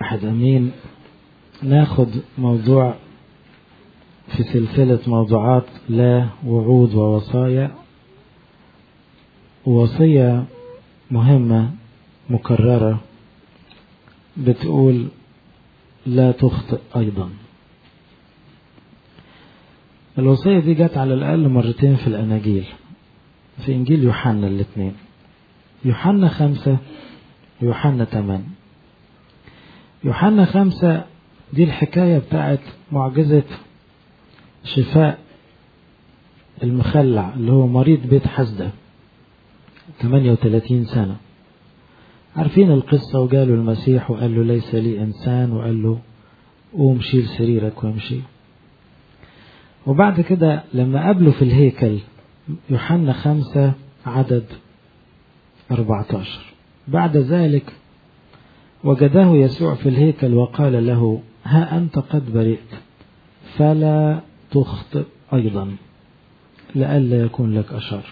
أحد أمين ناخد موضوع في سلسلة موضوعات لا وعود ووصايا وصية مهمة مكررة بتقول لا تخطئ أيضا الوصية دي جت على الأقل مرتين في الأناجيل في إنجيل يوحنا الاثنين يوحنا خمسة ويوحنا ثمانية يوحنا خمسة دي الحكاية بتاعت معجزة شفاء المخلع اللي هو مريض بيت حسدة 38 سنة عارفين القصة وقالوا المسيح وقال له ليس لي إنسان وقال له قوم شيل سريرك وامشي وبعد كده لما قابله في الهيكل يوحنا خمسة عدد 14 بعد ذلك وجده يسوع في الهيكل وقال له ها أنت قد برئت فلا تخطئ أيضا لئلا يكون لك أشر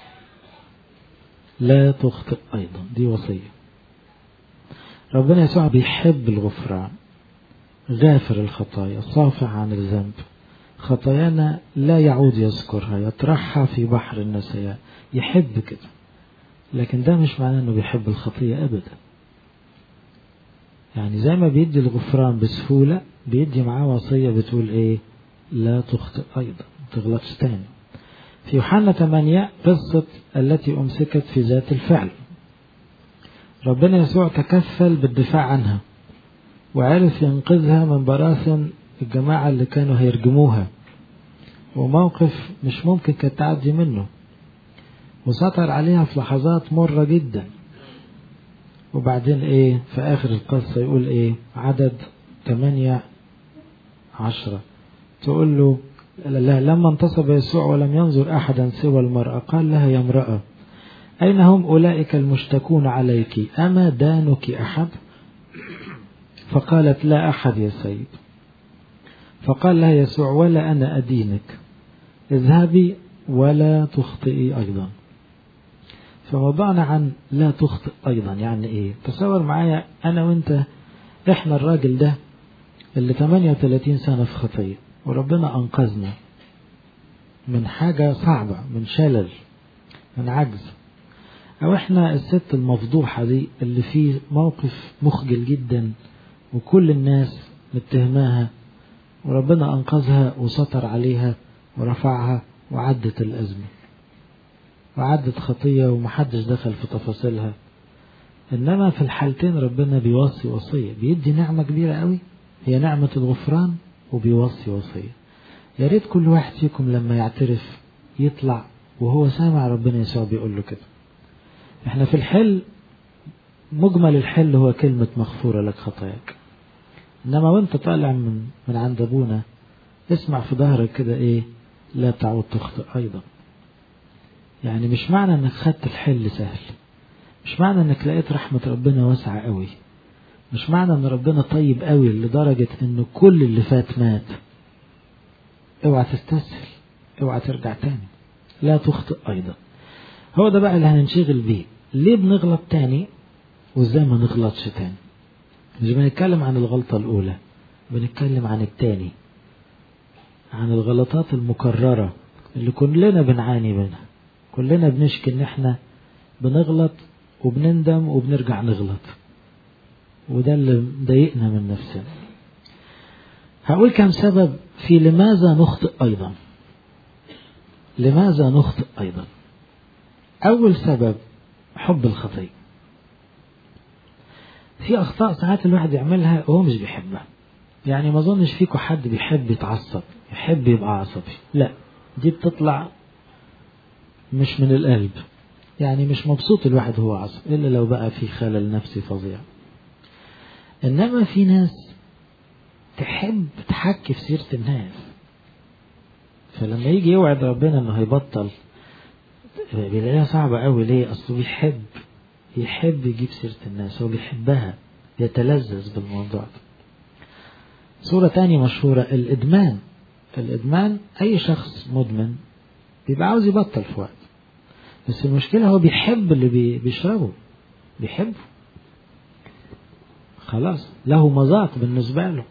لا تخطئ أيضا دي وصية ربنا يسوع بيحب الغفران غافر الخطايا صافح عن الذنب خطايانا لا يعود يذكرها يطرحها في بحر النسيان يحب كده لكن ده مش معناه انه بيحب الخطية ابدا يعني زي ما بيدي الغفران بسهولة بيدي معاه وصية بتقول ايه لا تخطئ ايضا ما تغلطش تاني في يوحنا 8 قصة التي أمسكت في ذات الفعل ربنا يسوع تكفل بالدفاع عنها وعرف ينقذها من براثن الجماعة اللي كانوا هيرجموها وموقف مش ممكن كانت تعدي منه وسطر عليها في لحظات مرة جدا وبعدين ايه في اخر القصة يقول ايه عدد ثمانية عشرة تقول له لا لما انتصب يسوع ولم ينظر احدا سوى المرأة قال لها يا امرأة اين هم اولئك المشتكون عليك اما دانك احد فقالت لا احد يا سيد فقال لها يسوع ولا انا ادينك اذهبي ولا تخطئي ايضا فوضعنا عن لا تخطئ ايضا يعني ايه تصور معايا انا وانت احنا الراجل ده اللي 38 سنة في خطية وربنا انقذنا من حاجة صعبة من شلل من عجز او احنا الست المفضوحة دي اللي في موقف مخجل جدا وكل الناس متهماها وربنا انقذها وسطر عليها ورفعها وعدت الازمه وعدت خطية ومحدش دخل في تفاصيلها إنما في الحالتين ربنا بيوصي وصية بيدي نعمة كبيرة قوي هي نعمة الغفران وبيوصي وصية يا ريت كل واحد فيكم لما يعترف يطلع وهو سامع ربنا يسوع بيقول له كده احنا في الحل مجمل الحل هو كلمة مغفورة لك خطاياك انما وانت طالع من من عند ابونا اسمع في ظهرك كده ايه لا تعود تخطئ ايضا يعني مش معنى انك خدت الحل سهل مش معنى انك لقيت رحمة ربنا واسعة قوي مش معنى ان ربنا طيب قوي لدرجة ان كل اللي فات مات اوعى تستسهل اوعى ترجع تاني لا تخطئ ايضا هو ده بقى اللي هننشغل بيه ليه بنغلط تاني وازاي ما نغلطش تاني مش بنتكلم عن الغلطة الاولى بنتكلم عن التاني عن الغلطات المكررة اللي كلنا بنعاني منها كلنا بنشكي ان احنا بنغلط وبنندم وبنرجع نغلط وده اللي مضايقنا من نفسنا هقول كم سبب في لماذا نخطئ ايضا لماذا نخطئ ايضا اول سبب حب الخطيه في اخطاء ساعات الواحد يعملها وهو مش بيحبها يعني ما اظنش فيكم حد بيحب يتعصب يحب يبقى عصبي لا دي بتطلع مش من القلب يعني مش مبسوط الواحد هو عصب إلا لو بقى في خلل نفسي فظيع إنما في ناس تحب تحكي في سيرة الناس فلما يجي يوعد ربنا انه هيبطل بيلاقيها صعبة قوي ليه اصله بيحب يحب يجيب سيرة الناس هو بيحبها يتلذذ بالموضوع ده صورة تانية مشهورة الإدمان الإدمان أي شخص مدمن بيبقى عاوز يبطل في وقت بس المشكلة هو بيحب اللي بي بيشربه بيحبه خلاص له مذاق بالنسبة له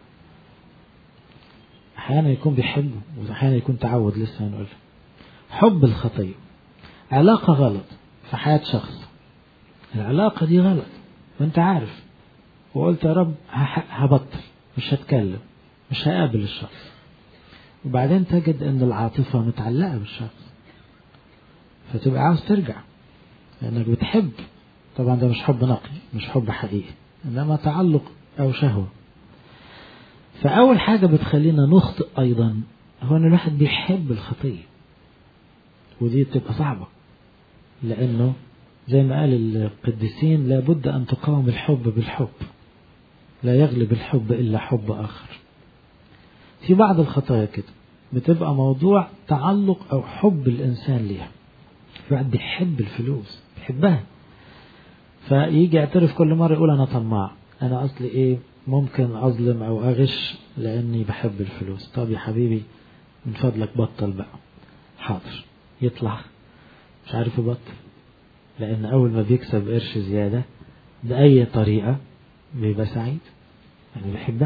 أحيانا يكون بيحبه وأحيانا يكون تعود لسه هنقول حب الخطية علاقة غلط في حياة شخص العلاقة دي غلط وانت عارف وقلت يا رب هبطل مش هتكلم مش هقابل الشخص وبعدين تجد ان العاطفة متعلقة بالشخص فتبقى عاوز ترجع لانك بتحب طبعا ده مش حب نقي مش حب حقيقي انما تعلق او شهوة فاول حاجة بتخلينا نخطئ ايضا هو ان الواحد بيحب الخطية ودي بتبقى صعبة لانه زي ما قال القديسين لابد ان تقاوم الحب بالحب لا يغلب الحب الا حب اخر في بعض الخطايا كده بتبقى موضوع تعلق او حب الانسان ليها في واحد بيحب الفلوس بيحبها فيجي يعترف كل مرة يقول أنا طماع أنا أصلي إيه ممكن أظلم أو أغش لأني بحب الفلوس طب يا حبيبي من فضلك بطل بقى حاضر يطلع مش عارف يبطل لأن أول ما بيكسب قرش زيادة بأي طريقة بيبقى سعيد يعني بيحبها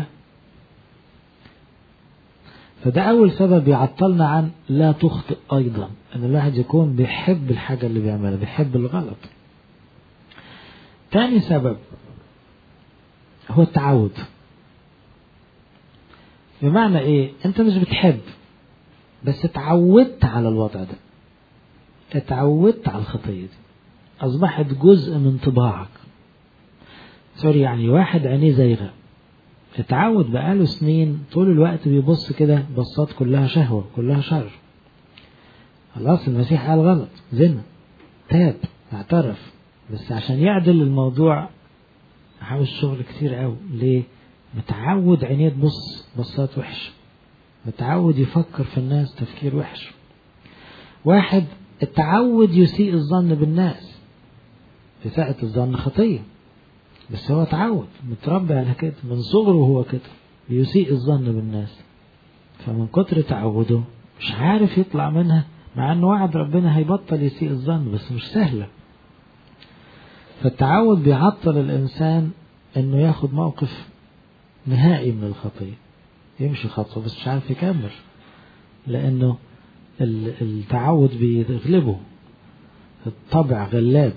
فده أول سبب يعطلنا عن لا تخطئ أيضا أن الواحد يكون بيحب الحاجة اللي بيعملها بيحب الغلط تاني سبب هو التعود بمعنى ايه انت مش بتحب بس اتعودت على الوضع ده اتعودت على الخطية دي اصبحت جزء من طباعك سوري يعني واحد عينيه زيغة اتعود بقاله سنين طول الوقت بيبص كده بصات كلها شهوة كلها شر خلاص المسيح قال غلط زنا تاب اعترف بس عشان يعدل الموضوع عاوز شغل كتير قوي ليه متعود عينيه تبص بصات وحشة متعود يفكر في الناس تفكير وحش واحد التعود يسيء الظن بالناس إساءة الظن خطية بس هو تعود متربي على كده من صغره هو كده بيسيء الظن بالناس فمن كتر تعوده مش عارف يطلع منها مع انه وعد ربنا هيبطل يسيء الظن بس مش سهله فالتعود بيعطل الإنسان إنه ياخد موقف نهائي من الخطية يمشي خطوة بس مش عارف يكمل لأنه التعود بيغلبه الطبع غلاب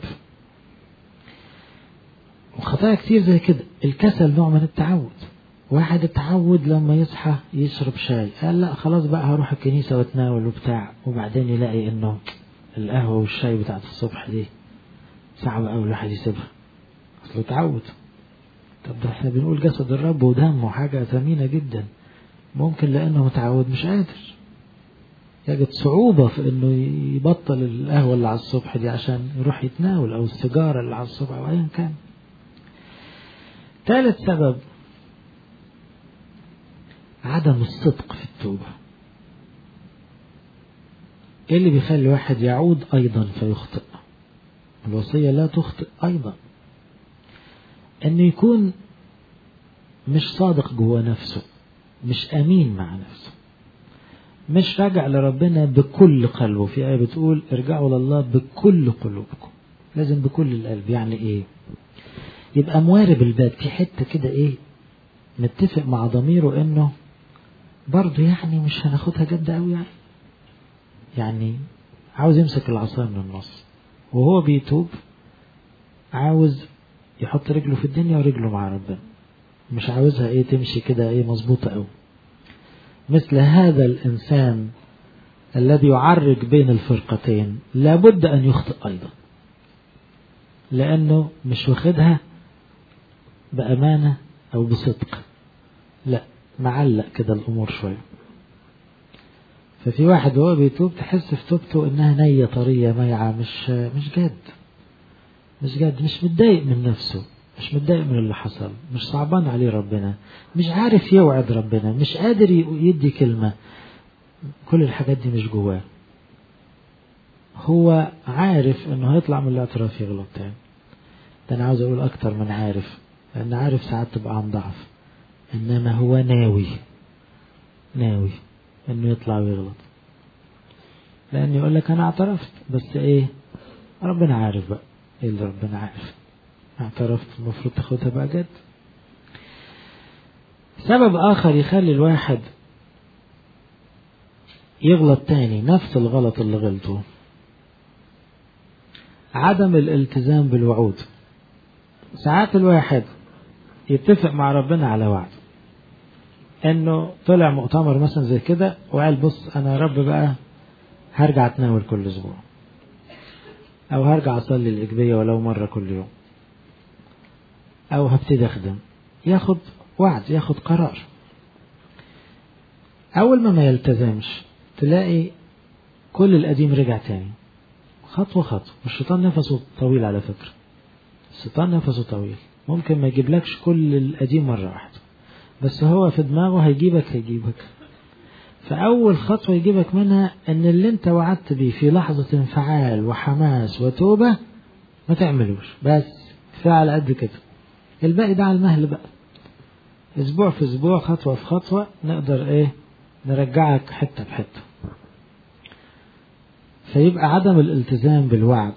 وخطايا كتير زي كده الكسل نوع من التعود واحد اتعود لما يصحى يشرب شاي قال لا خلاص بقى هروح الكنيسة واتناول وبتاع وبعدين يلاقي انه القهوة والشاي بتاعت الصبح دي صعب قوي الواحد يسيبها اصله اتعود طب ده احنا بنقول جسد الرب ودمه حاجة ثمينة جدا ممكن لانه متعود مش قادر يجد صعوبة في انه يبطل القهوة اللي على الصبح دي عشان يروح يتناول او السيجارة اللي على الصبح او ايا كان ثالث سبب عدم الصدق في التوبة ايه اللي بيخلي واحد يعود ايضا فيخطئ الوصية لا تخطئ أيضا أنه يكون مش صادق جوه نفسه مش أمين مع نفسه مش راجع لربنا بكل قلبه في آية بتقول ارجعوا لله بكل قلوبكم لازم بكل القلب يعني إيه يبقى موارب الباب في حتة كده إيه متفق مع ضميره إنه برضه يعني مش هناخدها جد قوي يعني يعني عاوز يمسك العصا من النص وهو بيتوب عاوز يحط رجله في الدنيا ورجله مع ربنا مش عاوزها ايه تمشي كده ايه مظبوطة قوي مثل هذا الانسان الذي يعرج بين الفرقتين لابد ان يخطئ ايضا لانه مش واخدها بامانة او بصدق لا معلق كده الامور شوية ففي واحد وهو بيتوب تحس في توبته انها نية طرية ميعة مش مش جد مش جد مش متضايق من نفسه مش متضايق من اللي حصل مش صعبان عليه ربنا مش عارف يوعد ربنا مش قادر يدي كلمة كل الحاجات دي مش جواه هو عارف انه هيطلع من الاعتراف يغلط تاني ده انا عاوز اقول اكتر من عارف لان عارف ساعات تبقى عن ضعف انما هو ناوي ناوي انه يطلع ويغلط لان يقول لك انا اعترفت بس ايه ربنا عارف بقى ايه اللي ربنا عارف اعترفت المفروض تاخدها بقى جد سبب آخر يخلي الواحد يغلط تاني نفس الغلط اللي غلطه عدم الالتزام بالوعود ساعات الواحد يتفق مع ربنا على وعد انه طلع مؤتمر مثلا زي كده وقال بص انا يا رب بقى هرجع اتناول كل اسبوع او هرجع اصلي الاجبيه ولو مره كل يوم او هبتدي اخدم ياخد وعد ياخد قرار اول ما ما يلتزمش تلاقي كل القديم رجع تاني خطوة خطوة الشيطان نفسه طويل على فكرة الشيطان نفسه طويل ممكن ما يجيبلكش كل القديم مرة واحدة بس هو في دماغه هيجيبك هيجيبك فأول خطوة يجيبك منها إن اللي أنت وعدت بيه في لحظة انفعال وحماس وتوبة ما تعملوش بس كفاية على قد كده الباقي ده على المهل بقى أسبوع في أسبوع خطوة في خطوة نقدر إيه نرجعك حتة بحتة فيبقى عدم الالتزام بالوعد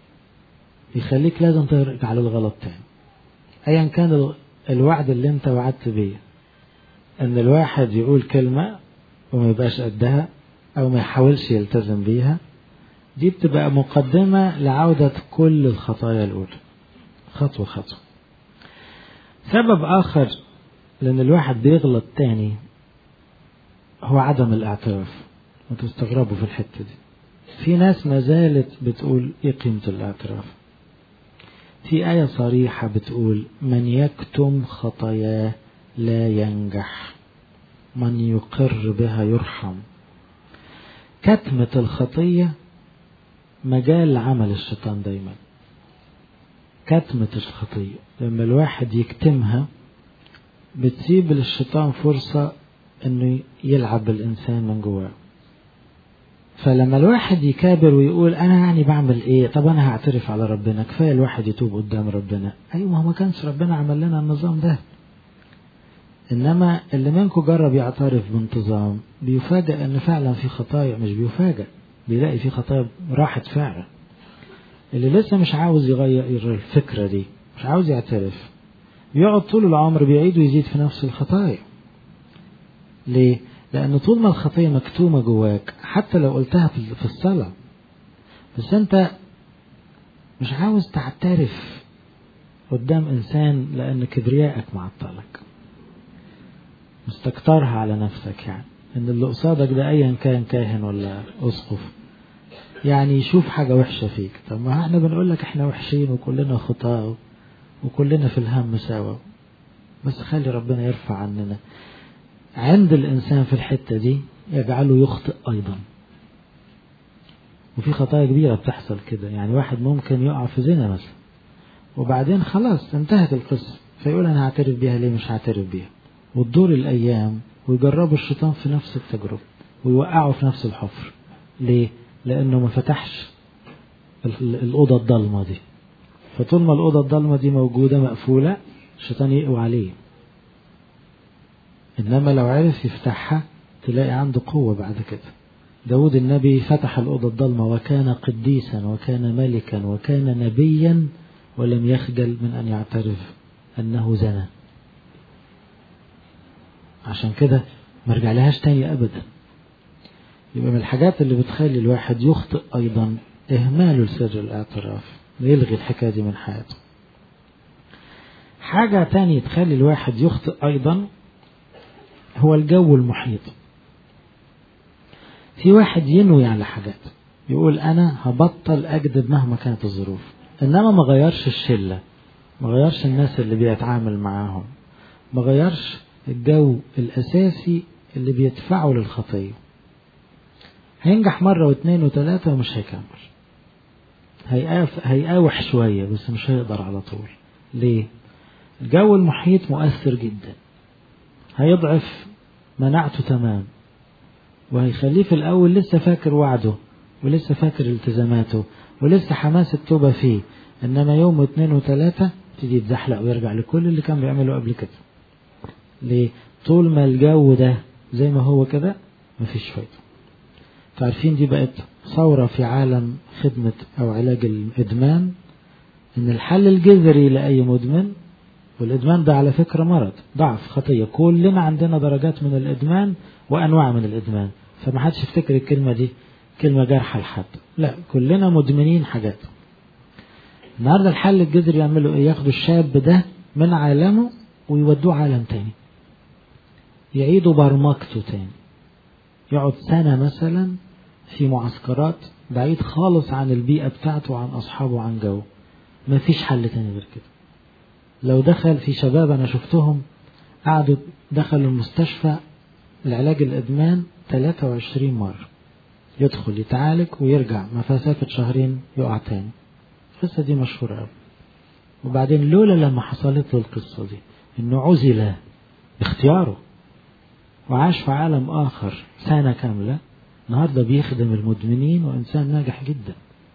يخليك لازم ترجع للغلط تاني ايا كان الوعد اللي انت وعدت بيه ان الواحد يقول كلمة وما يبقاش قدها او ما يحاولش يلتزم بيها دي بتبقى مقدمة لعودة كل الخطايا الأولى خطوة خطوة سبب آخر لأن الواحد بيغلط تاني هو عدم الاعتراف وتستغربوا في الحتة دي في ناس ما زالت بتقول ايه قيمة الاعتراف في آية صريحة بتقول من يكتم خطاياه لا ينجح من يقر بها يرحم كتمة الخطية مجال عمل الشيطان دايما كتمة الخطية لما الواحد يكتمها بتسيب للشيطان فرصة انه يلعب بالانسان من جواه فلما الواحد يكابر ويقول انا يعني بعمل ايه طب انا هعترف على ربنا كفايه الواحد يتوب قدام ربنا ايوه ما هو ما كانش ربنا عمل لنا النظام ده انما اللي منكم جرب يعترف بانتظام بيفاجئ ان فعلا في خطايا مش بيفاجئ بيلاقي في خطايا راحت فعلا اللي لسه مش عاوز يغير الفكره دي مش عاوز يعترف بيقعد طول العمر بيعيد ويزيد في نفس الخطايا ليه لأن طول ما الخطية مكتومة جواك حتى لو قلتها في الصلاة بس أنت مش عاوز تعترف قدام إنسان لأن كبريائك معطلك مستكترها على نفسك يعني إن اللي قصادك ده أيا كان كاهن ولا أسقف يعني يشوف حاجة وحشة فيك طب ما احنا بنقول لك احنا وحشين وكلنا خطاة وكلنا في الهم سوا بس خلي ربنا يرفع عننا عند الإنسان في الحتة دي يجعله يخطئ أيضا وفي خطايا كبيرة بتحصل كده يعني واحد ممكن يقع في زنا مثلا وبعدين خلاص انتهت القصة فيقول أنا هعترف بيها ليه مش هعترف بيها وتدور الأيام ويجربوا الشيطان في نفس التجربة ويوقعوا في نفس الحفر ليه؟ لأنه ما فتحش الأوضة الضلمة دي فطول ما الأوضة الضلمة دي موجودة مقفولة الشيطان يقوى عليه إنما لو عرف يفتحها تلاقي عنده قوة بعد كده داود النبي فتح الأوضة الضلمة وكان قديسا وكان ملكا وكان نبيا ولم يخجل من أن يعترف أنه زنى عشان كده ما رجع لهاش تاني أبدا يبقى من الحاجات اللي بتخلي الواحد يخطئ أيضا إهماله لسر الاعتراف يلغي الحكاية دي من حياته حاجة تانية تخلي الواحد يخطئ أيضا هو الجو المحيط في واحد ينوي على حاجات يقول أنا هبطل أكذب مهما كانت الظروف إنما ما غيرش الشلة ما غيرش الناس اللي بيتعامل معاهم ما غيرش الجو الأساسي اللي بيدفعه للخطية هينجح مرة واثنين وثلاثة ومش هيكمل هيقاف هيقاوح شوية بس مش هيقدر على طول ليه؟ الجو المحيط مؤثر جدا هيضعف مناعته تمام وهيخليه في الأول لسه فاكر وعده ولسه فاكر التزاماته ولسه حماس التوبة فيه إنما يوم واثنين وثلاثة تيجي يتزحلق ويرجع لكل اللي كان بيعمله قبل كده ليه؟ طول ما الجو ده زي ما هو كده مفيش فايدة فعارفين دي بقت ثورة في عالم خدمة أو علاج الإدمان إن الحل الجذري لأي مدمن والإدمان ده على فكرة مرض ضعف خطية كلنا عندنا درجات من الإدمان وأنواع من الإدمان فما حدش يفتكر الكلمة دي كلمة جارحة لحد لا كلنا مدمنين حاجات النهاردة الحل الجذري يعملوا إيه ياخدوا الشاب ده من عالمه ويودوه عالم تاني يعيدوا برمجته تاني يقعد سنة مثلا في معسكرات بعيد خالص عن البيئة بتاعته وعن أصحابه وعن جوه مفيش حل تاني غير كده لو دخل في شباب أنا شفتهم قعدوا دخلوا المستشفى العلاج الإدمان 23 مرة يدخل يتعالج ويرجع مسافة شهرين يقع تاني القصة دي مشهورة قوي وبعدين لولا لما حصلت له القصة دي إنه عزل باختياره وعاش في عالم آخر سنة كاملة النهارده بيخدم المدمنين وإنسان ناجح جدا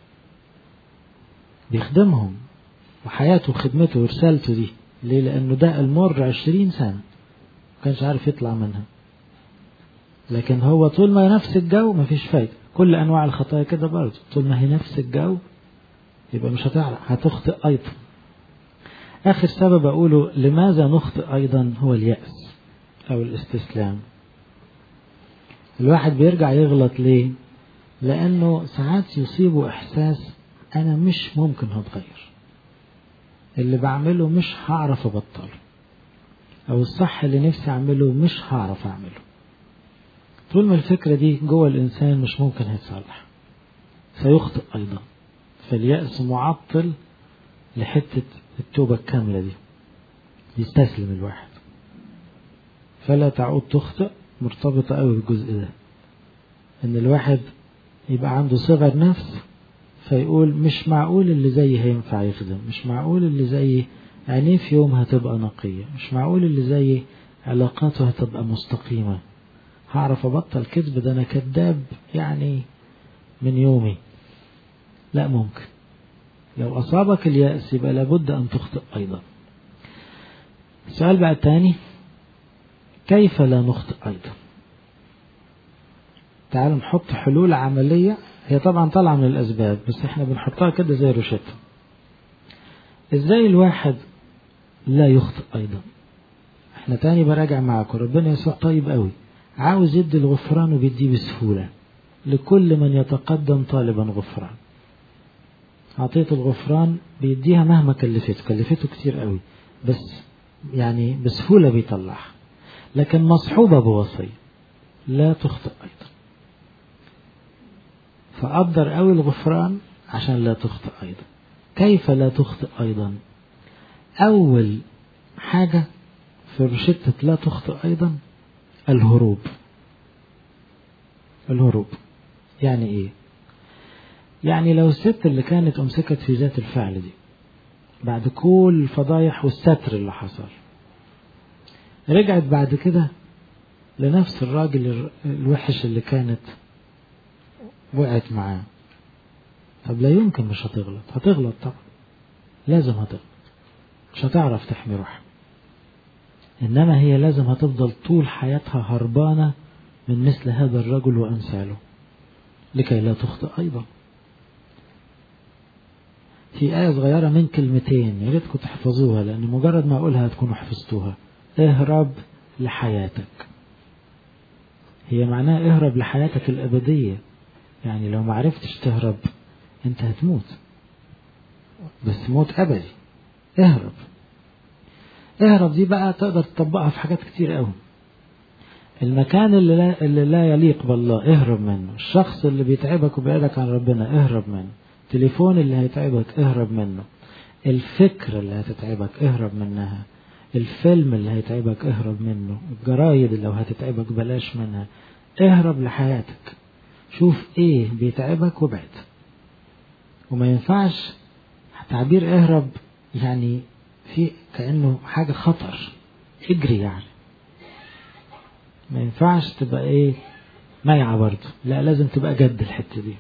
بيخدمهم وحياته وخدمته ورسالته دي ليه لأنه ده المر عشرين سنة كانش عارف يطلع منها لكن هو طول ما نفس الجو مفيش فايدة كل أنواع الخطايا كده برضه طول ما هي نفس الجو يبقى مش هتعرف هتخطئ أيضا آخر سبب أقوله لماذا نخطئ أيضا هو اليأس أو الاستسلام الواحد بيرجع يغلط ليه لأنه ساعات يصيبه إحساس أنا مش ممكن هتغير اللي بعمله مش هعرف أبطله أو الصح اللي نفسي أعمله مش هعرف أعمله طول ما الفكرة دي جوه الإنسان مش ممكن هيتصلح سيخطئ أيضا فاليأس معطل لحتة التوبة الكاملة دي يستسلم الواحد فلا تعود تخطئ مرتبطة قوي بالجزء ده ان الواحد يبقى عنده صغر نفس فيقول مش معقول اللي زيي هينفع يخدم مش معقول اللي زيي عينيه في يوم هتبقى نقية مش معقول اللي زيي علاقاته هتبقى مستقيمة هعرف أبطل كذب ده أنا كذاب يعني من يومي لا ممكن لو أصابك اليأس يبقى لابد أن تخطئ أيضا السؤال بقى الثاني كيف لا نخطئ أيضا تعالوا نحط حلول عملية هي طبعا طالعة من الأسباب بس احنا بنحطها كده زي روشتة ازاي الواحد لا يخطئ أيضا احنا تاني براجع معاكم ربنا يسوع طيب قوي عاوز يدي الغفران وبيديه بسهولة لكل من يتقدم طالبا غفران عطية الغفران بيديها مهما كلفته كلفته كتير قوي بس يعني بسهولة بيطلعها لكن مصحوبة بوصية لا تخطئ أيضا فأقدر قوي الغفران عشان لا تخطئ أيضا كيف لا تخطئ أيضا أول حاجة في روشتة لا تخطئ أيضا الهروب الهروب يعني إيه يعني لو الست اللي كانت أمسكت في ذات الفعل دي بعد كل الفضايح والستر اللي حصل رجعت بعد كده لنفس الراجل الوحش اللي كانت وقعت معاه طب لا يمكن مش هتغلط هتغلط طبعا لازم هتغلط مش هتعرف تحمي روحها إنما هي لازم هتفضل طول حياتها هربانة من مثل هذا الرجل وأمثاله لكي لا تخطئ أيضا في آية صغيرة من كلمتين يا ريتكم تحفظوها لأن مجرد ما أقولها هتكونوا حفظتوها اهرب لحياتك هي معناها اهرب لحياتك الأبدية يعني لو ما عرفتش تهرب انت هتموت بس موت أبدي اهرب اهرب دي بقى تقدر تطبقها في حاجات كتير قوي المكان اللي لا, اللي لا يليق بالله اهرب منه الشخص اللي بيتعبك وبعدك عن ربنا اهرب منه التليفون اللي هيتعبك اهرب منه الفكرة اللي هتتعبك اهرب منها الفيلم اللي هيتعبك اهرب منه الجرايد اللي لو هتتعبك بلاش منها اهرب لحياتك شوف ايه بيتعبك وابعد وما ينفعش تعبير اهرب يعني في كأنه حاجة خطر اجري يعني ما ينفعش تبقى ايه ميعة برضه لا لازم تبقى جد الحتة دي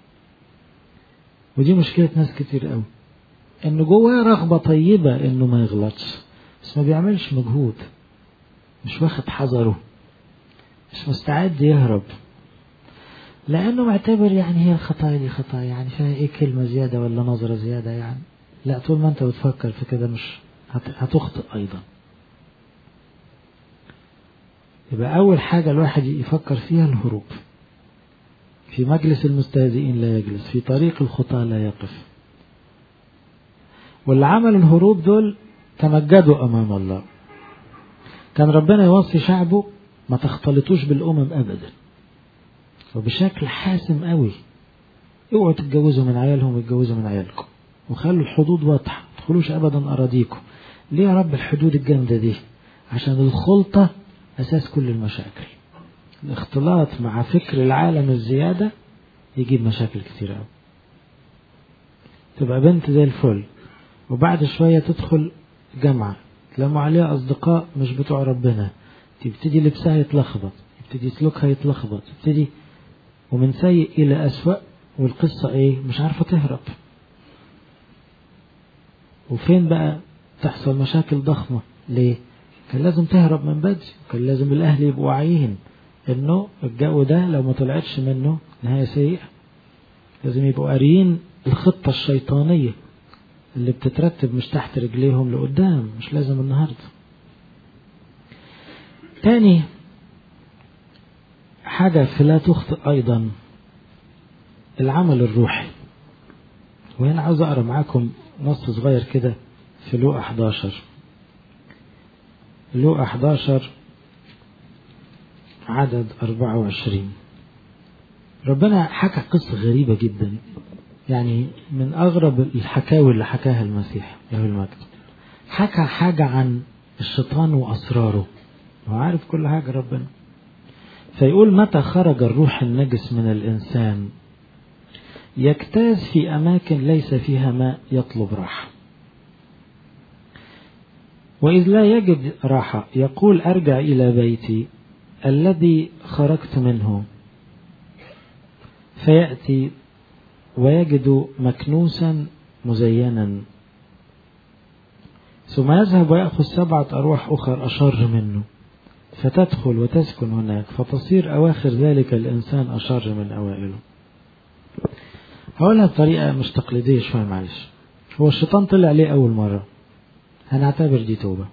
ودي مشكلة ناس كتير قوي انه جواه رغبة طيبة انه ما يغلطش بس ما بيعملش مجهود مش واخد حذره مش مستعد يهرب لانه معتبر يعني هي الخطايا دي خطايا يعني فيها ايه كلمة زيادة ولا نظرة زيادة يعني لا طول ما انت بتفكر في كده مش هتخطئ أيضا يبقى أول حاجة الواحد يفكر فيها الهروب في مجلس المستهزئين لا يجلس في طريق الخطاة لا يقف واللي عملوا الهروب دول تمجدوا أمام الله كان ربنا يوصي شعبه ما تختلطوش بالأمم أبدا وبشكل حاسم قوي اوعوا تتجوزوا من عيالهم ويتجوزوا من عيالكم وخلوا الحدود واضحة ما تدخلوش أبدا أراضيكم ليه يا رب الحدود الجامدة دي عشان الخلطة أساس كل المشاكل الاختلاط مع فكر العالم الزيادة يجيب مشاكل كتير قوي تبقى بنت زي الفل وبعد شوية تدخل جامعة تلموا عليها أصدقاء مش بتوع ربنا تبتدي لبسها يتلخبط يبتدي سلوكها يتلخبط يبتدي ومن سيء إلى أسوأ والقصة إيه مش عارفة تهرب وفين بقى تحصل مشاكل ضخمة ليه كان لازم تهرب من بدري كان لازم الأهل يبقوا واعيين إنه الجو ده لو ما طلعتش منه نهاية سيئة لازم يبقوا قاريين الخطة الشيطانية اللي بتترتب مش تحت رجليهم لقدام مش لازم النهاردة تاني حاجة في لا تخطئ أيضا العمل الروحي وهنا عاوز أقرأ معاكم نص صغير كده في لوقا 11 لوقا 11 عدد 24 ربنا حكى قصة غريبة جدا يعني من أغرب الحكاوي اللي حكاها المسيح له المجد حكى حاجة عن الشيطان وأسراره هو عارف كل حاجة ربنا فيقول متى خرج الروح النجس من الإنسان يجتاز في أماكن ليس فيها ماء يطلب راحة وإذ لا يجد راحة يقول أرجع إلى بيتي الذي خرجت منه فيأتي ويجد مكنوسا مزينا ثم يذهب ويأخذ سبعة أرواح أخر أشر منه فتدخل وتسكن هناك فتصير أواخر ذلك الإنسان أشر من أوائله هقولها بطريقة مش تقليدية شوية معلش هو الشيطان طلع ليه أول مرة هنعتبر دي توبة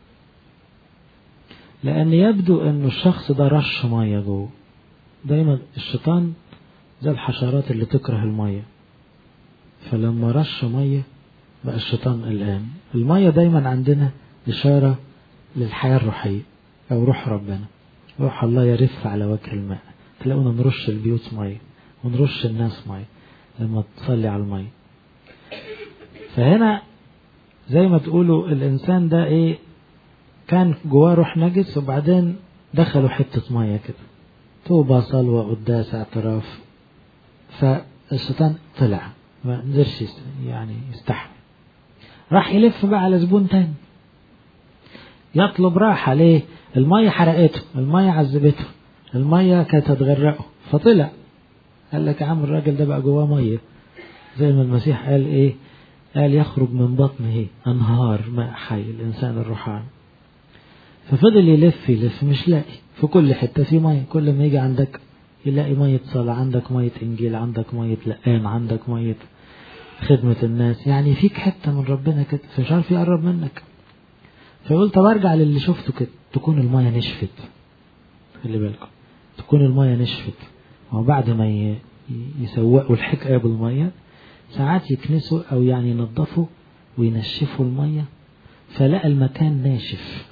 لأن يبدو أن الشخص ده رش مية جوه دايما الشيطان زي الحشرات اللي تكره المية فلما رش مية بقى الشيطان قلقان المية دايما عندنا إشارة للحياة الروحية أو روح ربنا روح الله يرف على وجه الماء تلاقونا نرش البيوت مية ونرش الناس مية لما تصلي على المية فهنا زي ما تقولوا الإنسان ده إيه كان جواه روح نجس وبعدين دخلوا حتة مية كده توبة صلوة قداس اعتراف فالشيطان طلع ما قدرش يعني يستحمل راح يلف بقى على زبون تاني يطلب راحة ليه المية حرقته المية عذبته المية كانت هتغرقه فطلع قال لك يا عم الراجل ده بقى جواه مية زي ما المسيح قال ايه قال يخرج من بطنه انهار ماء حي الانسان الروحاني ففضل يلف يلف مش لاقي في كل حتة في مية كل ما يجي عندك يلاقي مية صلاة عندك مية إنجيل عندك مية لقان عندك مية خدمة الناس يعني فيك حتة من ربنا كده فمش عارف يقرب منك فيقول طب ارجع للي شفته كده تكون المية نشفت خلي بالكم تكون المية نشفت وبعد ما يسوقوا الحكاية بالمية ساعات يكنسوا أو يعني ينظفوا وينشفوا المية فلقى المكان ناشف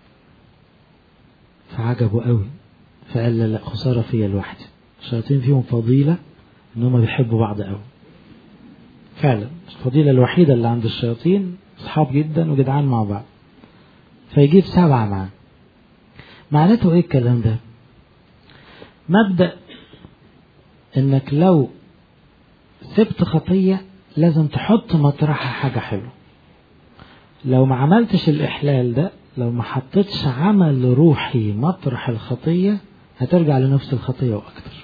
فعجبوا قوي فقال لا لا خسارة فيا لوحدي الشياطين فيهم فضيلة ان هم بيحبوا بعض قوي فعلا الفضيلة الوحيدة اللي عند الشياطين اصحاب جدا وجدعان مع بعض فيجيب سبعة معاه معناته ايه الكلام ده مبدأ انك لو سبت خطية لازم تحط مطرحها حاجة حلوة لو ما عملتش الإحلال ده لو ما حطيتش عمل روحي مطرح الخطية هترجع لنفس الخطية وأكتر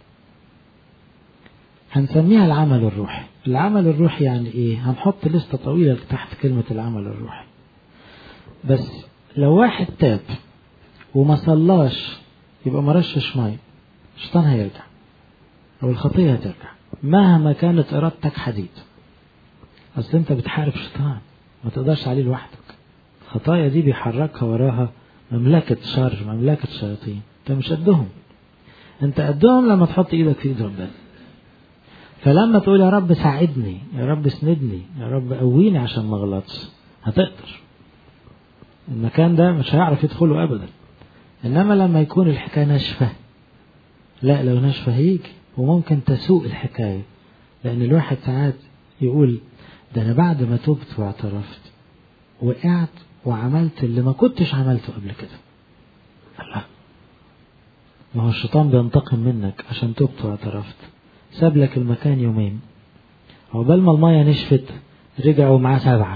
هنسميها العمل الروحي العمل الروحي يعني ايه هنحط لستة طويلة تحت كلمة العمل الروحي بس لو واحد تاب وما صلاش يبقى ما رشش ميه الشيطان هيرجع او الخطية هترجع مهما كانت ارادتك حديد اصل انت بتحارب شيطان ما تقدرش عليه لوحدك الخطايا دي بيحركها وراها مملكة شر مملكة شياطين انت مش قدهم انت قدهم لما تحط ايدك في ايد ربنا فلما تقول يا رب ساعدني يا رب اسندني يا رب قويني عشان ما اغلطش هتقدر المكان ده مش هيعرف يدخله ابدا انما لما يكون الحكايه ناشفه لا لو ناشفه هيجي وممكن تسوء الحكايه لان الواحد ساعات يقول ده انا بعد ما تبت واعترفت وقعت وعملت اللي ما كنتش عملته قبل كده الله ما هو الشيطان بينتقم منك عشان تبت واعترفت ساب لك المكان يومين عقبال ما المية نشفت رجعوا معاه سبعة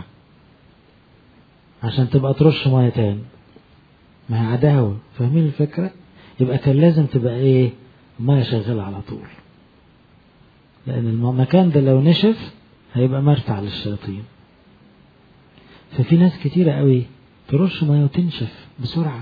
عشان تبقى ترش مية تاني ما هي عداوة فاهمين الفكرة يبقى كان لازم تبقى ايه المية شغالة على طول لأن المكان ده لو نشف هيبقى مرتع للشياطين ففي ناس كتيرة قوي ترش مية وتنشف بسرعة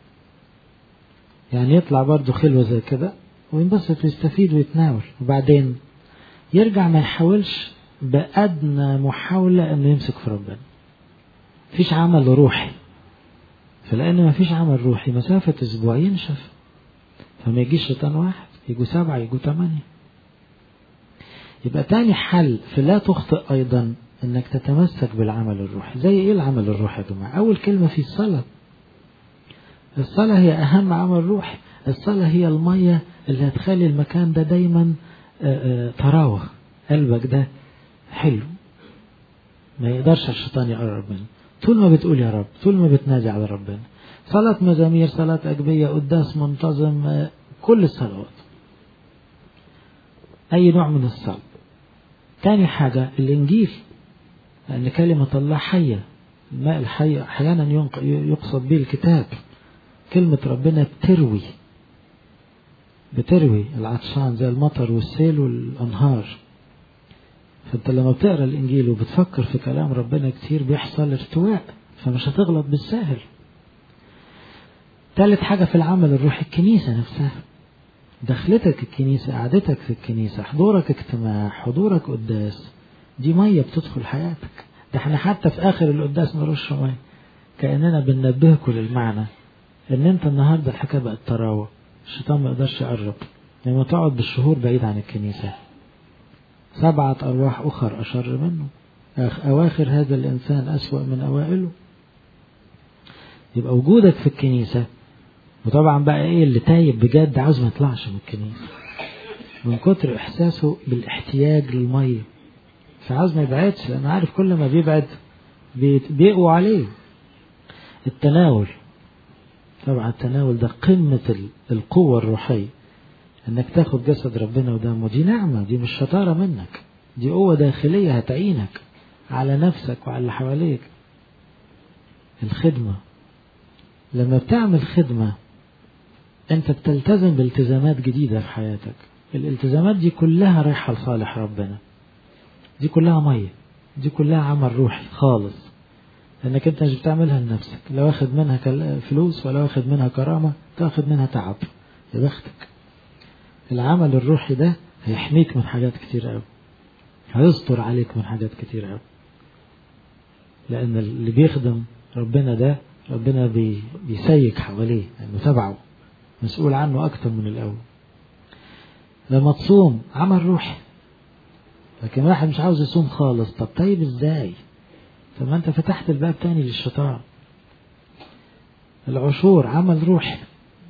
يعني يطلع برضه خلوة زي كده وينبسط ويستفيد ويتناول وبعدين يرجع ما يحاولش بأدنى محاولة انه يمسك في ربنا مفيش عمل روحي فلأن مفيش عمل روحي مسافة أسبوع ينشف فما يجيش شيطان واحد يجوا سبعة يجوا ثمانية يبقى تاني حل في لا تخطئ أيضا انك تتمسك بالعمل الروحي زي ايه العمل الروحي يا جماعة اول كلمة في الصلاة الصلاة هي اهم عمل روحي الصلاة هي المية اللي هتخلي المكان ده دايما تراوة قلبك ده حلو ما يقدرش الشيطان يقرب منه طول ما بتقول يا رب طول ما بتنادي على ربنا صلاة مزامير صلاة أجبية قداس منتظم كل الصلوات أي نوع من الصلاة تاني حاجة الإنجيل لأن كلمة الله حية الماء الحي أحيانا يقصد به الكتاب كلمة ربنا بتروي بتروي العطشان زي المطر والسيل والأنهار فأنت لما بتقرأ الإنجيل وبتفكر في كلام ربنا كتير بيحصل ارتواء فمش هتغلط بالسهل ثالث حاجة في العمل الروحي الكنيسة نفسها دخلتك الكنيسة قعدتك في الكنيسة حضورك اجتماع حضورك قداس دي مية بتدخل حياتك ده احنا حتى في آخر القداس نرش مية كأننا بننبهكم للمعنى ان انت النهاردة الحكاية بقت تراوة الشيطان ما يقدرش يقرب لما تقعد بالشهور بعيد عن الكنيسة سبعة أرواح أخر أشر منه أواخر هذا الإنسان أسوأ من أوائله يبقى وجودك في الكنيسة وطبعا بقى ايه اللي تايب بجد عاوز ما يطلعش من الكنيسة من كتر إحساسه بالاحتياج للمية فعاوز ما يبعدش لأنه عارف كل ما بيبعد بيقوى عليه التناول طبعا التناول ده قمة القوة الروحية انك تاخد جسد ربنا ودمه دي نعمة دي مش شطارة منك دي قوة داخلية هتعينك على نفسك وعلى اللي حواليك الخدمة لما بتعمل خدمة انت بتلتزم بالتزامات جديدة في حياتك الالتزامات دي كلها رايحة لصالح ربنا دي كلها مية دي كلها عمل روحي خالص لانك انت مش بتعملها لنفسك لا واخد منها فلوس ولا واخد منها كرامة تاخد منها تعب يا بختك العمل الروحي ده هيحميك من حاجات كتير قوي هيستر عليك من حاجات كتير قوي لان اللي بيخدم ربنا ده ربنا بي بيسيك حواليه لانه يعني تبعه مسؤول عنه اكتر من الاول لما تصوم عمل روحي لكن واحد مش عاوز يصوم خالص طب طيب ازاي طب ما انت فتحت الباب تاني للشيطان العشور عمل روحي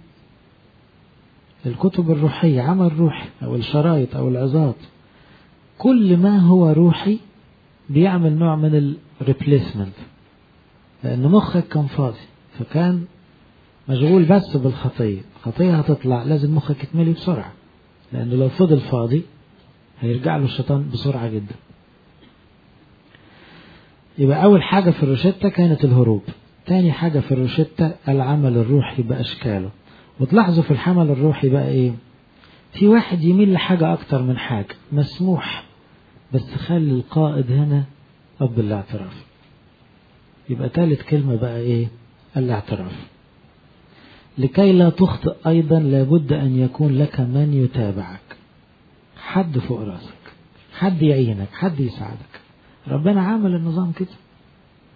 الكتب الروحية عمل روحي أو الشرايط أو العظات كل ما هو روحي بيعمل نوع من الريبليسمنت لأن مخك كان فاضي فكان مشغول بس بالخطية الخطية هتطلع لازم مخك يتملي بسرعة لأنه لو فضل فاضي هيرجع له الشيطان بسرعة جدا يبقى أول حاجة في الروشتة كانت الهروب تاني حاجة في الروشتة العمل الروحي بأشكاله وتلاحظوا في الحمل الروحي بقى ايه في واحد يميل لحاجة أكتر من حاجة مسموح بس خلي القائد هنا أب الاعتراف يبقى ثالث كلمة بقى ايه الاعتراف لكي لا تخطئ أيضا لابد أن يكون لك من يتابعك حد فوق راسك حد يعينك حد يساعدك ربنا عامل النظام كده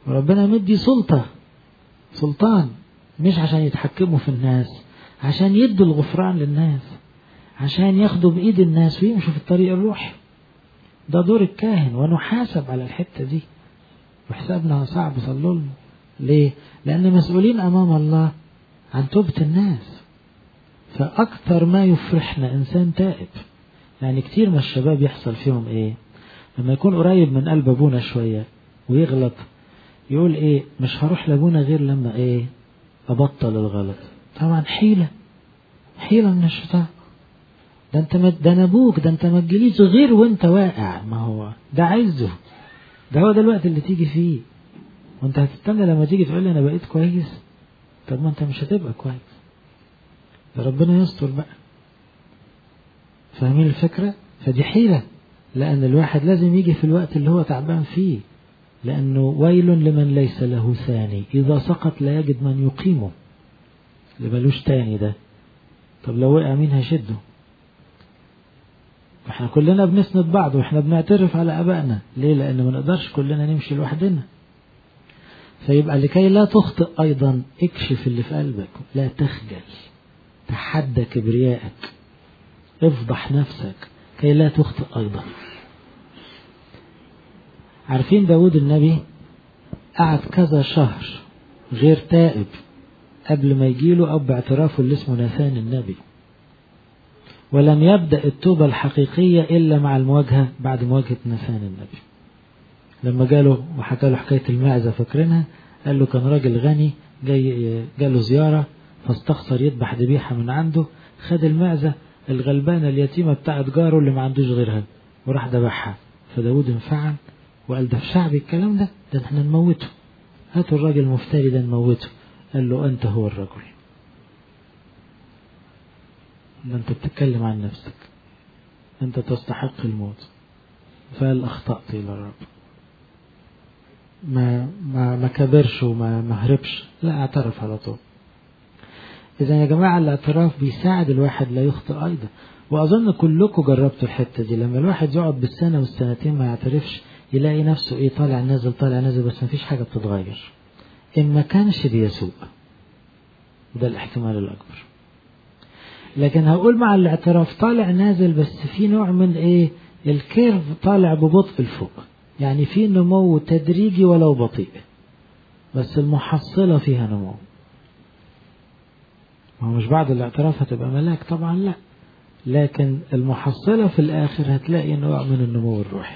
وربنا مدي سلطة سلطان مش عشان يتحكموا في الناس عشان يدوا الغفران للناس عشان ياخدوا بإيد الناس ويمشوا في الطريق الروحي ده دور الكاهن ونحاسب على الحتة دي وحسابنا صعب صلوا لنا ليه؟ لأن مسؤولين أمام الله عن توبة الناس فأكثر ما يفرحنا إنسان تائب يعني كتير من الشباب يحصل فيهم إيه لما يكون قريب من قلب أبونا شوية ويغلط يقول إيه مش هروح لأبونا غير لما إيه أبطل الغلط طبعا حيلة حيلة من الشيطان ده انت مد... ده انا ابوك ده انت ما تجيليش غير وانت واقع ما هو ده عزه ده هو ده الوقت اللي تيجي فيه وانت هتستنى لما تيجي تقول لي انا بقيت كويس طب ما انت مش هتبقى كويس ده ربنا يستر بقى فاهمين الفكرة فدي حيلة لأن الواحد لازم يجي في الوقت اللي هو تعبان فيه لأنه ويل لمن ليس له ثاني إذا سقط لا يجد من يقيمه اللي ملوش تاني ده طب لو وقع مين هيشده احنا كلنا بنسند بعض واحنا بنعترف على ابائنا ليه لان ما نقدرش كلنا نمشي لوحدنا فيبقى لكي لا تخطئ ايضا اكشف اللي في قلبك لا تخجل تحدى كبريائك افضح نفسك كي لا تخطئ ايضا عارفين داود النبي قعد كذا شهر غير تائب قبل ما يجيله أو باعترافه اللي اسمه ناثان النبي ولم يبدأ التوبة الحقيقية إلا مع المواجهة بعد مواجهة ناثان النبي لما جاله وحكى له حكاية المعزة فاكرينها قال له كان راجل غني جاي جاله زيارة فاستخسر يذبح ذبيحة من عنده خد المعزة الغلبانة اليتيمة بتاعت جاره اللي ما عندوش غيرها وراح ذبحها فداود انفعل وقال ده في شعبي الكلام ده ده احنا نموته هاتوا الراجل المفتري ده نموته قال له أنت هو الرجل ده أنت بتتكلم عن نفسك أنت تستحق الموت فقال أخطأت إلى الرب ما ما ما كبرش وما ما هربش لا اعترف على طول إذا يا جماعة الاعتراف بيساعد الواحد لا يخطئ أيضا وأظن كلكم جربتوا الحتة دي لما الواحد يقعد بالسنة والسنتين ما يعترفش يلاقي نفسه إيه طالع نازل طالع نازل بس مفيش حاجة بتتغير إن ما كانش بيسوء ده الاحتمال الأكبر لكن هقول مع الاعتراف طالع نازل بس في نوع من إيه الكيرف طالع ببطء لفوق يعني في نمو تدريجي ولو بطيء بس المحصلة فيها نمو ما هو مش بعد الاعتراف هتبقى ملاك طبعا لا لكن المحصلة في الآخر هتلاقي نوع من النمو الروحي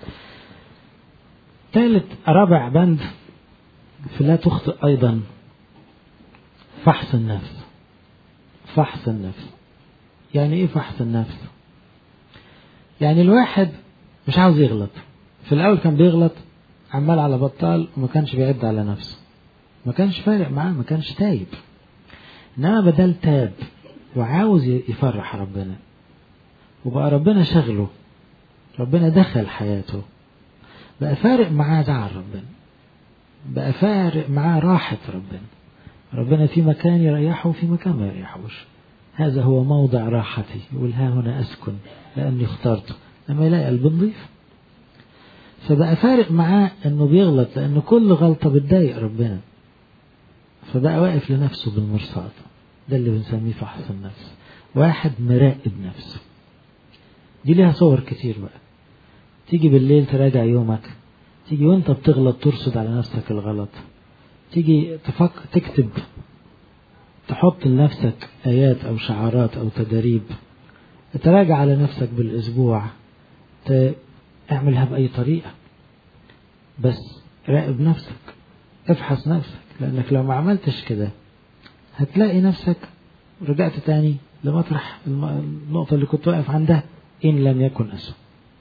ثالث رابع بند في لا تخطئ أيضا فحص النفس فحص النفس يعني إيه فحص النفس يعني الواحد مش عاوز يغلط في الأول كان بيغلط عمال على بطال وما كانش بيعد على نفسه ما كانش فارق معاه ما كانش تايب إنما بدل تاب وعاوز يفرح ربنا وبقى ربنا شغله ربنا دخل حياته بقى فارق معاه زعل ربنا بقى فارق معاه راحة ربنا ربنا في مكان يريحه وفي مكان ما يريحوش هذا هو موضع راحتي يقول ها هنا أسكن لأني اخترته لما يلاقي قلب نظيف فبقى فارق معاه انه بيغلط لأن كل غلطة بتضايق ربنا فبقى واقف لنفسه بالمرصاد ده اللي بنسميه فحص النفس واحد مراقب نفسه دي ليها صور كتير بقى تيجي بالليل تراجع يومك تيجي وانت بتغلط ترصد على نفسك الغلط تيجي تفكر تكتب تحط لنفسك آيات أو شعارات أو تدريب تراجع على نفسك بالأسبوع اعملها بأي طريقة بس راقب نفسك افحص نفسك لأنك لو ما عملتش كده هتلاقي نفسك رجعت تاني لمطرح النقطة اللي كنت واقف عندها إن لم يكن أسوأ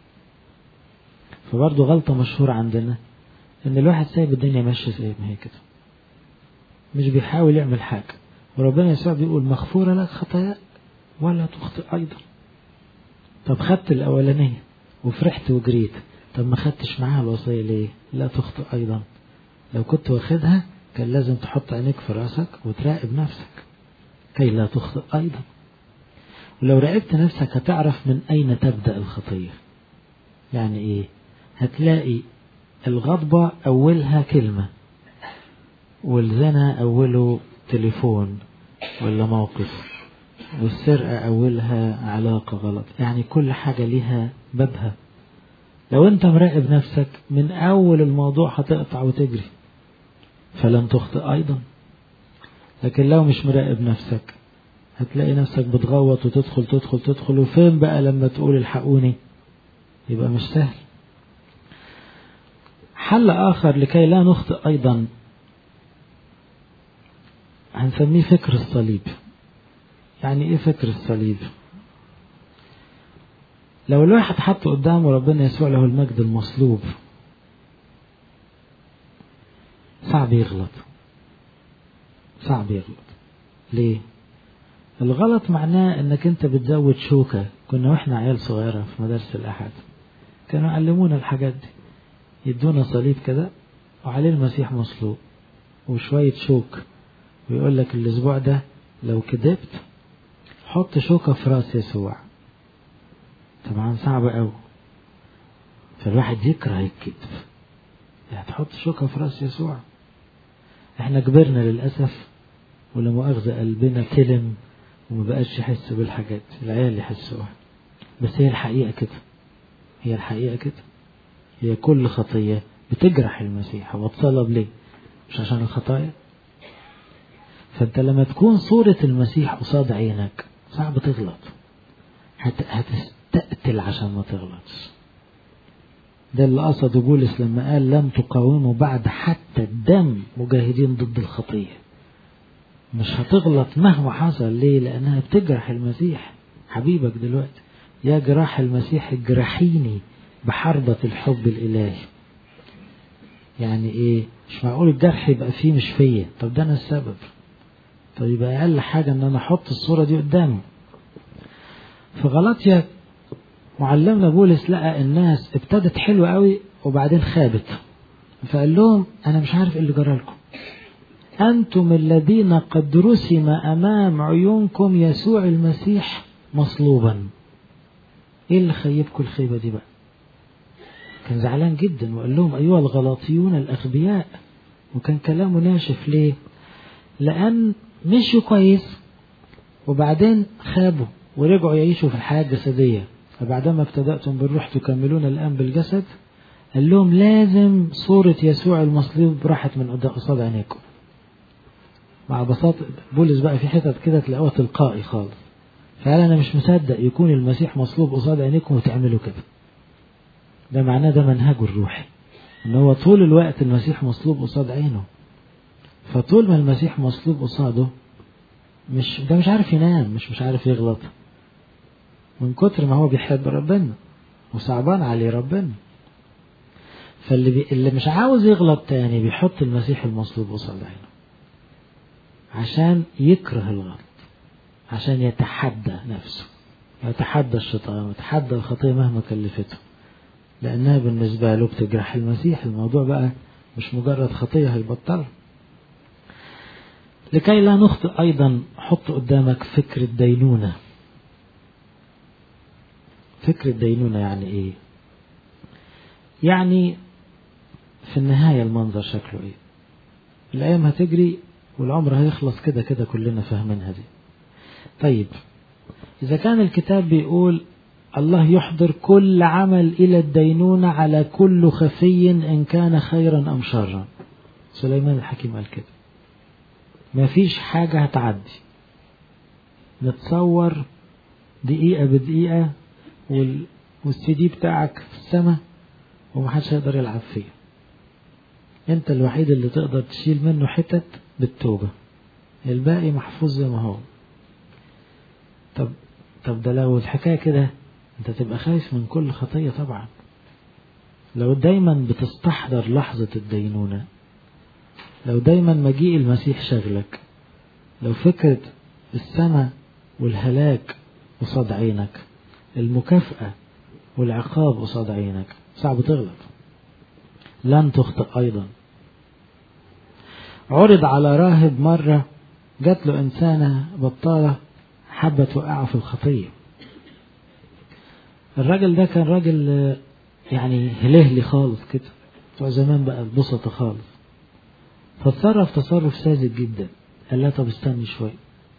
فبرضه غلطة مشهورة عندنا إن الواحد سايب الدنيا ماشية زي ما هي كده مش بيحاول يعمل حاجة وربنا يسوع بيقول مغفورة لك خطاياك ولا تخطئ أيضا طب خدت الأولانية وفرحت وجريت طب ما خدتش معاها الوصية ليه لا تخطئ أيضا لو كنت واخدها كان لازم تحط عينيك في راسك وتراقب نفسك كي لا تخطئ أيضا ولو راقبت نفسك هتعرف من أين تبدأ الخطية يعني إيه هتلاقي الغضبة أولها كلمة والزنا أوله تليفون ولا موقف والسرقة أولها علاقة غلط يعني كل حاجة ليها بابها لو أنت مراقب نفسك من أول الموضوع هتقطع وتجري فلن تخطئ أيضا لكن لو مش مراقب نفسك هتلاقي نفسك بتغوط وتدخل تدخل تدخل وفين بقى لما تقول الحقوني يبقى مش سهل حل آخر لكي لا نخطئ أيضا هنسميه فكر الصليب يعني ايه فكر الصليب لو الواحد حط قدامه ربنا يسوع له المجد المصلوب صعب يغلط صعب يغلط ليه الغلط معناه انك انت بتزود شوكة كنا واحنا عيال صغيرة في مدارس الاحد كانوا يعلمونا الحاجات دي يدونا صليب كده وعليه المسيح مصلوب وشوية شوك ويقول لك الاسبوع ده لو كذبت حط شوكة في راس يسوع طبعا صعب قوي فالواحد يكره الكذب يعني تحط شوكة في راس يسوع احنا كبرنا للأسف ولا مؤاخذة قلبنا تلم وما بقاش يحس بالحاجات العيال يحسوها بس هي الحقيقة كده هي الحقيقة كده هي كل خطية بتجرح المسيح هو اتصلب ليه مش عشان الخطايا فانت لما تكون صورة المسيح قصاد عينك صعب تغلط هت... هتستقتل عشان ما تغلطش ده اللي قصده بولس لما قال لم تقاوموا بعد حتى الدم مجاهدين ضد الخطية مش هتغلط مهما حصل ليه لأنها بتجرح المسيح حبيبك دلوقتي يا جراح المسيح اجرحيني بحربة الحب الإلهي يعني ايه مش معقول الجرح يبقى فيه مش فيا طب ده انا السبب طب يبقى اقل حاجة ان انا احط الصورة دي قدامي في غلطيا معلمنا بولس لقى الناس ابتدت حلوة قوي وبعدين خابت فقال لهم انا مش عارف ايه اللي جرى لكم انتم الذين قد رسم امام عيونكم يسوع المسيح مصلوبا ايه اللي خيبكم الخيبة دي بقى كان زعلان جدا وقال لهم ايها الغلاطيون الاغبياء وكان كلامه ناشف ليه لان مشوا كويس وبعدين خابوا ورجعوا يعيشوا في الحياة الجسدية فبعدما ابتدأتم بالروح تكملون الآن بالجسد قال لهم لازم صورة يسوع المصلوب راحت من قصاد عينيكم مع بساطة بولس بقى في حتت كده تلاقوها تلقائي خالص فقال أنا مش مصدق يكون المسيح مصلوب قصاد عينيكم وتعملوا كده ده معناه ده منهجه الروحي ان هو طول الوقت المسيح مصلوب قصاد عينه فطول ما المسيح مصلوب قصاده مش ده مش عارف ينام مش مش عارف يغلط من كتر ما هو بيحب ربنا وصعبان عليه ربنا فاللي بي... اللي مش عاوز يغلط تاني بيحط المسيح المصلوب قصاد عينه عشان يكره الغلط عشان يتحدى نفسه يتحدى الشيطان ويتحدى الخطية مهما كلفته لأنها بالنسبة له بتجرح المسيح الموضوع بقى مش مجرد خطية هيبطلها لكي لا نخطئ أيضا حط قدامك فكر الدينونة فكر الدينونة يعني إيه يعني في النهاية المنظر شكله إيه الأيام هتجري والعمر هيخلص كده كده كلنا فاهمينها دي طيب إذا كان الكتاب بيقول الله يحضر كل عمل إلى الدينونة على كل خفي إن كان خيرا أم شرا سليمان الحكيم قال كده ما فيش حاجة هتعدي نتصور دقيقة بدقيقة وال... والسي دي بتاعك في السماء ومحدش هيقدر يلعب فيه انت الوحيد اللي تقدر تشيل منه حتت بالتوبة الباقي محفوظ زي ما هو طب طب ده لو الحكاية كده انت تبقى خايف من كل خطية طبعا لو دايما بتستحضر لحظة الدينونة لو دايما مجيء المسيح شغلك لو فكرة السماء والهلاك قصاد عينك المكافأة والعقاب قصاد عينك صعب تغلط لن تخطئ أيضا عرض على راهب مرة جات له إنسانة بطالة حابة توقعه في الخطية الراجل ده كان راجل يعني هلهلي خالص كده بتوع زمان بقى البسطة خالص فاتصرف تصرف ساذج جدا قال لها طب استني شوية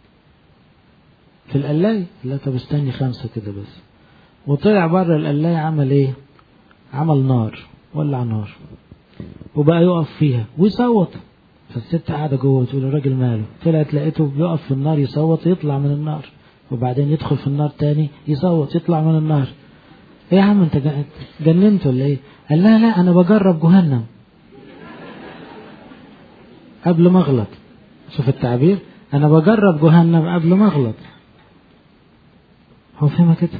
في القلاية قال لها طب استني خمسة كده بس وطلع بره القلاية عمل ايه عمل نار ولع نار وبقى يقف فيها ويصوت فالست قاعدة جوه تقول الراجل ماله طلعت لقيته بيقف في النار يصوت يطلع من النار وبعدين يدخل في النار تاني يصوت يطلع من النار ايه يا عم انت جننت ولا ايه قال لا لا انا بجرب جهنم قبل ما اغلط شوف التعبير انا بجرب جهنم قبل ما اغلط هو فهمها كده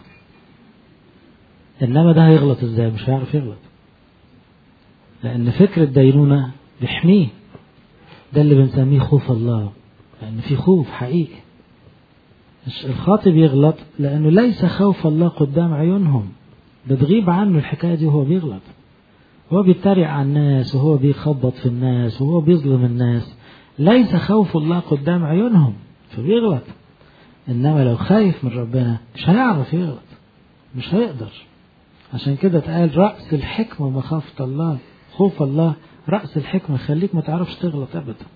انما ده هيغلط ازاي مش هيعرف يغلط لان فكر الدينونة بيحميه ده اللي بنسميه خوف الله لان في خوف حقيقي الخاطب يغلط لانه ليس خوف الله قدام عيونهم بتغيب عنه الحكاية دي وهو بيغلط هو بيتريق على الناس وهو بيخبط في الناس وهو بيظلم الناس ليس خوف الله قدام عيونهم فبيغلط انما لو خايف من ربنا مش هيعرف يغلط مش هيقدر عشان كده اتقال رأس الحكمة مخافة الله خوف الله رأس الحكمة خليك ما تعرفش تغلط أبدا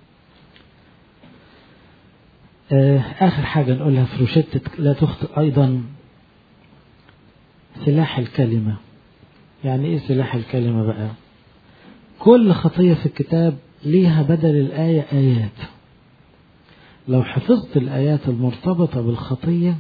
آخر حاجة نقولها في روشتة لا تخطئ أيضا سلاح الكلمة يعني إيه سلاح الكلمة بقى كل خطية في الكتاب ليها بدل الآية آيات لو حفظت الآيات المرتبطة بالخطية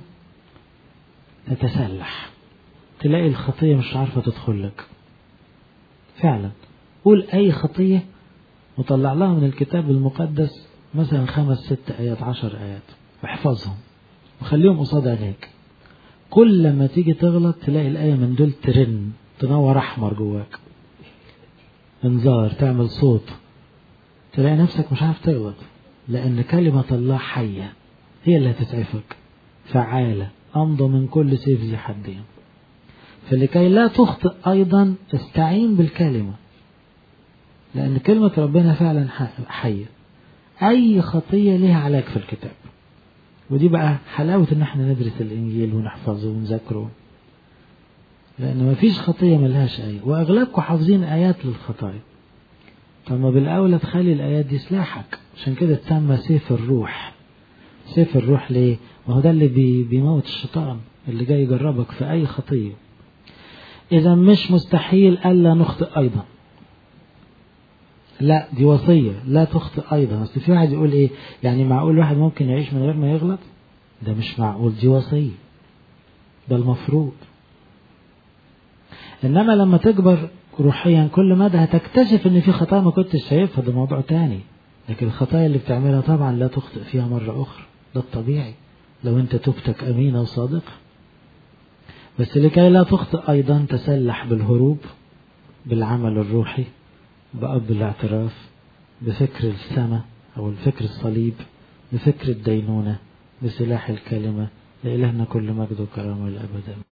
تتسلح تلاقي الخطية مش عارفة تدخل لك فعلا قول أي خطية وطلع لها من الكتاب المقدس مثلا خمس ست آيات عشر آيات واحفظهم وخليهم قصاد عينيك كل ما تيجي تغلط تلاقي الآية من دول ترن تنور أحمر جواك انذار تعمل صوت تلاقي نفسك مش عارف تغلط لأن كلمة الله حية هي اللي هتتعفك فعالة أمضى من كل سيف ذي حدين فلكي لا تخطئ أيضا استعين بالكلمة لأن كلمة ربنا فعلا حية أي خطية لها علاج في الكتاب ودي بقى حلاوة إن احنا ندرس الإنجيل ونحفظه ونذاكره لأن مفيش خطية ملهاش آية وأغلبكم حافظين آيات للخطايا طب ما بالأولى تخلي الآيات دي سلاحك عشان كده تسمى سيف الروح سيف الروح ليه؟ ما هو ده اللي بي بيموت الشيطان اللي جاي يجربك في أي خطية إذا مش مستحيل ألا نخطئ أيضا لا دي وصية لا تخطئ أيضا أصل في واحد يقول إيه يعني معقول واحد ممكن يعيش من غير ما يغلط ده مش معقول دي وصية ده المفروض إنما لما تكبر روحيا كل مدى هتكتشف إن في خطايا ما كنتش شايفها ده موضوع تاني لكن الخطايا اللي بتعملها طبعا لا تخطئ فيها مرة أخرى ده الطبيعي لو أنت توبتك أمينة وصادقة بس لكي لا تخطئ أيضا تسلح بالهروب بالعمل الروحي بأب الاعتراف بفكر السماء أو الفكر الصليب بفكر الدينونة بسلاح الكلمة لإلهنا كل مجد وكرامة الأبد